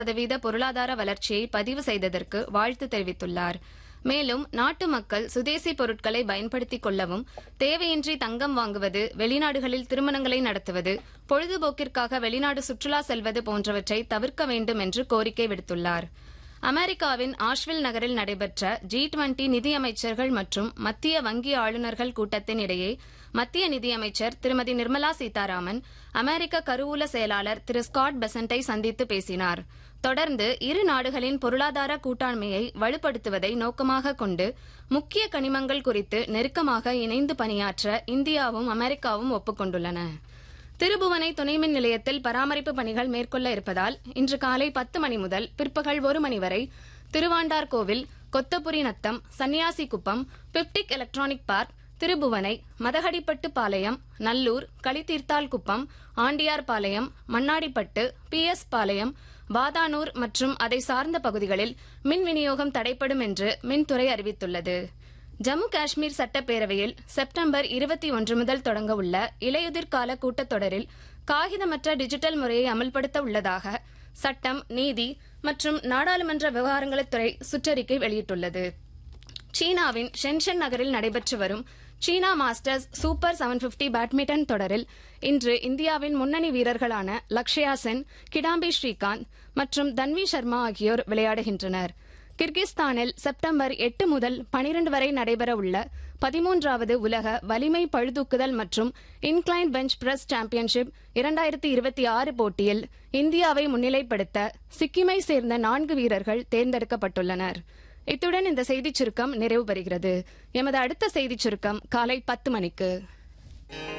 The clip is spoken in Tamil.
சதவீத பொருளாதார வளர்ச்சியை பதிவு செய்ததற்கு வாழ்த்து தெரிவித்துள்ளார் மேலும் நாட்டு மக்கள் சுதேசி பொருட்களை பயன்படுத்திக் கொள்ளவும் தேவையின்றி தங்கம் வாங்குவது வெளிநாடுகளில் திருமணங்களை நடத்துவது பொழுதுபோக்கிற்காக வெளிநாடு சுற்றுலா செல்வது போன்றவற்றை தவிர்க்க வேண்டும் என்று கோரிக்கை விடுத்துள்ளார் அமெரிக்காவின் ஆஷ்வில் நகரில் நடைபெற்ற ஜி டுவெண்டி நிதியமைச்சர்கள் மற்றும் மத்திய வங்கி ஆளுநர்கள் கூட்டத்தின் இடையே மத்திய நிதியமைச்சர் திருமதி நிர்மலா சீதாராமன் அமெரிக்க கருவூல செயலாளர் திரு ஸ்காட் பெசண்டை சந்தித்து பேசினார் தொடர்ந்து இரு நாடுகளின் பொருளாதார கூட்டாண்மையை வலுப்படுத்துவதை நோக்கமாக கொண்டு முக்கிய கனிமங்கள் குறித்து நெருக்கமாக இணைந்து பணியாற்ற இந்தியாவும் அமெரிக்காவும் ஒப்புக்கொண்டுள்ளன திருபுவனை துணைமின் நிலையத்தில் பராமரிப்பு பணிகள் மேற்கொள்ள இருப்பதால் இன்று காலை பத்து மணி முதல் பிற்பகல் ஒரு மணி வரை Thiruvandarkovil Kothapuri Natham Sanniyasi Kuppam PIPDIC electronic park Thirubuvanai Madagadipet Palayam Nallur Kalitheerthal Kuppam Andiyar Palayam Mannadipet P S Palayam Vadhanur மற்றும் அதை சார்ந்த பகுதிகளில் மின் விநியோகம் தடைப்படும் என்று மின்துறை அறிவித்துள்ளது ஜம்மு காஷ்மீர் சட்டப்பேரவையில் செப்டம்பர் இருபத்தி ஒன்று முதல் தொடங்க உள்ள இலையுதிர் கால கூட்டத்தொடரில் காகிதமற்ற டிஜிட்டல் முறையை அமல்படுத்த உள்ளதாக சட்டம் நீதி மற்றும் நாடாளுமன்ற விவகாரங்களுத்துறை சுற்றறிக்கை வெளியிட்டுள்ளது சீனாவின் ஷென்ஷன் நகரில் நடைபெற்று வரும் China Masters super seven fifty badminton தொடரில் இன்று இந்தியாவின் முன்னணி வீரர்களான லக்ஷயா சென் கிடாம்பி ஸ்ரீகாந்த் மற்றும் தன்வி சர்மா ஆகியோர் விளையாடுகின்றனர் கிர்கிஸ்தானில் செப்டம்பர் எட்டு முதல் பனிரண்டு வரை நடைபெறவுள்ள பதிமூன்றாவது உலக வலிமை பழுதூக்குதல் மற்றும் இன்க்ளைன் பெஞ்ச் பிரஸ் சாம்பியன்ஷிப் இரண்டாயிரத்தி இருபத்தி ஆறு போட்டியில் இந்தியாவை முன்னிலைப்படுத்த சிக்கிமை சேர்ந்த நான்கு வீரர்கள் தேர்ந்தெடுக்கப்பட்டுள்ளனர் இத்துடன் இந்த செய்திச் சுருக்கம் நிறைவு பெறுகிறது எமது அடுத்த செய்திச் சுருக்கம் காலை பத்து மணிக்கு